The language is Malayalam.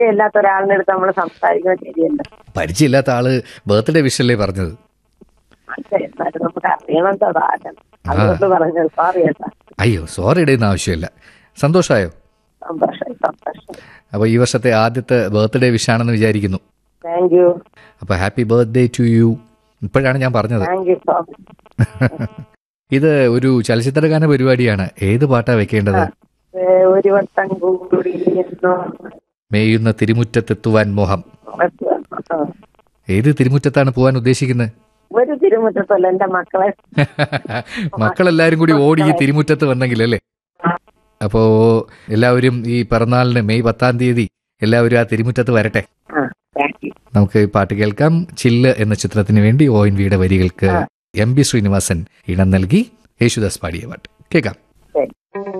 പരിചയമില്ലാത്ത ഒരാളിന്റെ അടുത്ത് നമ്മൾ സംസാരിക്കുന്നത് ശരിയല്ല പരിചയമില്ലാത്ത ആള് ബർത്ത്ഡേ വിഷല്ലേ പറഞ്ഞത് പക്ഷേ എന്നാലും നമുക്ക് അറിയണത് അതാണ് അതുകൊണ്ട് പറഞ്ഞത് സോറി ഏട്ടാ അയ്യോ സോറി ഇടയുന്ന ആവശ്യമില്ല സന്തോഷമായോ സന്തോഷം സന്തോഷം അപ്പോൾ ഈ വർഷത്തെ ആദ്യത്തെ ബർത്ത്ഡേ വിഷാണെന്ന് വിചാരിക്കുന്നു താങ്ക് യു അപ്പോൾ ഹാപ്പി ബർത്ത്ഡേ ടു യു ഇപ്പോഴാണ് ഞാൻ പറഞ്ഞത് താങ്ക് യു സോ മച്ച് ഇത് ഒരു ചലച്ചിത്രഗാന പരിപാടിയാണ് ഏത് പാട്ടാ വെക്കേണ്ടത് ഒരു വട്ടം കൂടി എന്നോ മേയുന്ന തിരുമുറ്റത്തെത്തുവാൻ മോഹം ആ. ഏത് തിരുമുറ്റത്താണ് പോകാൻ ഉദ്ദേശിക്കുന്നത് ഒരു തിരുമുറ്റത്തല്ല എന്റെ മക്കളെ മക്കളെല്ലാരും കൂടി ഓടി ഈ തിരുമുറ്റത്ത് വന്നെങ്കിലല്ലേ അപ്പോ എല്ലാവരും ഈ പിറന്നാളിന് മെയ് പത്താം തീയതി എല്ലാവരും ആ തിരുമുറ്റത്ത് വരട്ടെ ആ താങ്ക് യു നമുക്ക് ഈ പാട്ട് കേൾക്കാം ചില്ല് എന്ന ചിത്രത്തിന് വേണ്ടി ഒ എൻ വിയുടെ വരികൾക്ക് എം ബി ശ്രീനിവാസൻ ഇണം നൽകി യേശുദാസ് പാടിയ പാട്ട് കേൾക്കാം ശരി